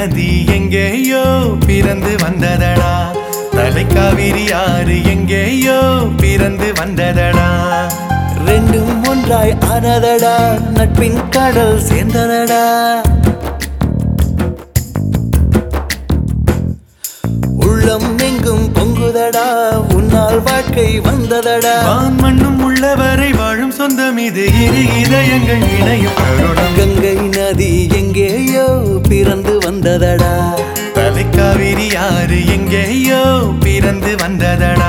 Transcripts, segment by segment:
நதி எங்கேயோ பிறந்து வந்ததடா தலைக்காவிரி ஆறு எங்கேயோ பிறந்து வந்ததடா ரெண்டும் ஒன்றாய் ஆனதடா நட்பின் கடல் சேர்ந்ததடா உள்ளம் எங்கும் பொங்குதடா உன்னால் வாழ்க்கை வந்ததடா வான் மண்ணும் உள்ளவரை வாழும் சொந்தம் இது இரு இதயங்கள் இணையும் தருணம் கங்கை நதி எங்கேயோ பிறந்து வந்ததடா தலைக்காவிரி ஆறு எங்கேயோ பிறந்து வந்ததடா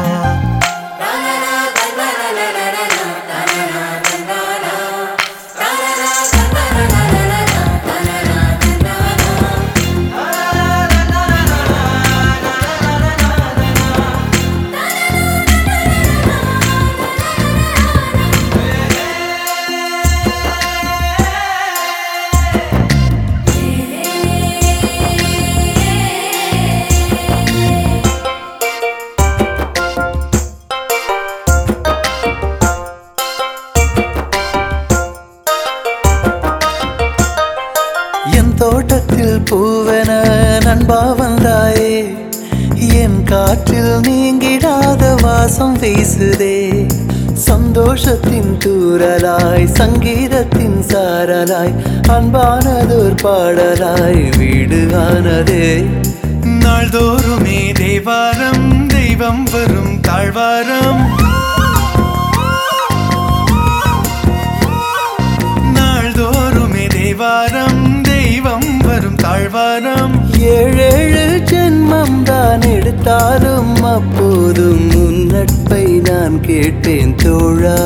என் தோட்டத்தில் பூவென நண்பா வந்தாயே என் காற்றில் நீங்கிடாத வாசம் வீசுதே சந்தோஷத்தின் தூறலாய் சங்கீதத்தின் சாரலாய் அன்பானதோர் பாடலாய் வீடு ஆனதே நாள்தோறுமே தேவாரம் தெய்வம் வரும் தாழ்வாரம் நாள்தோறுமே தேவாரம் தெய்வம் வரும் தாழ்வாரம் ஏழேழு ஜென்மம் தான் எடுத்தாலும் அப்போதும் உன் நட்பை நான் கேட்பேன் தோழா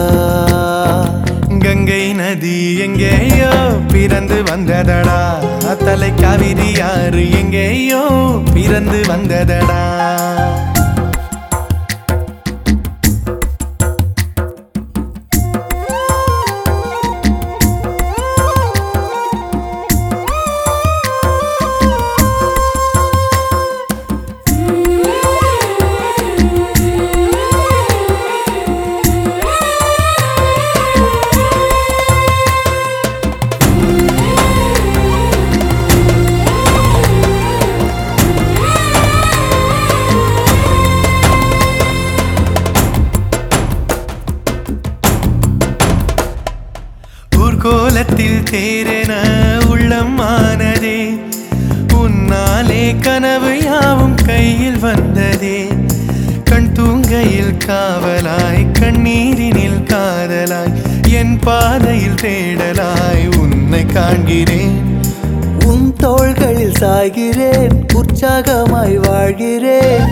கங்கை நதி எங்கேயோ பிறந்து வந்ததடா தலை காவிரி ஆறு எங்கேயோ பிறந்து வந்ததடா ஊர்கோலத்தில் தேரென உள்ளம் ஆனதே உன்னாலே கனவு யாவும் கையில் வந்ததே கண் தூங்கையில் காவலாய் கண்ணீரினில் காதலாய் என் பாதையில் தேடலாய் உன்னை காண்கிறேன் உன் தோள்களில் சாய்கிறேன் உற்சாகமாய் வாழ்கிறேன்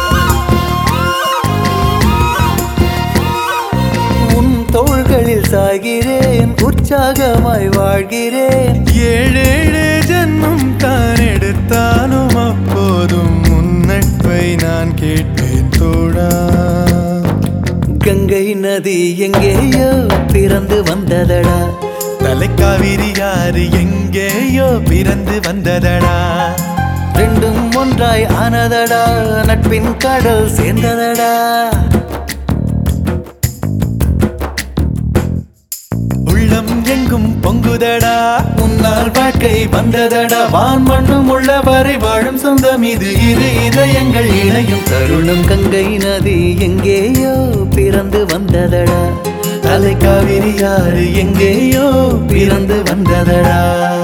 உன் தோள்களில் சாய்கிறேன் உற்சாகமாய் வாழ்கிறேன் ஏழேழு ஜென்மம் தான் எடுத்தாலும் அப்போதும் உன் நட்பை நான் கேட்பேன் தோழா கங்கை நதி எங்கேயோ பிறந்து வந்ததடா தலைக்காவிரி யாரு எங்கேயோ பிறந்து வந்ததடா ரெண்டும் ஒன்றாய் ஆனதடா நட்பின் கடல் சேர்ந்ததடா உள்ளம் எங்கும் பொங்குதடா முன்னால் வாழ்க்கை வந்ததடா வான் மண்ணும் உள்ளவரை வாழும் சொந்தம் இது இரு இதயங்கள் இணையும் தருணம் கங்கை நதி எங்கேயோ பிறந்து வந்ததடா தலைக்காவிரி யாரு எங்கேயோ பிறந்து வந்ததடா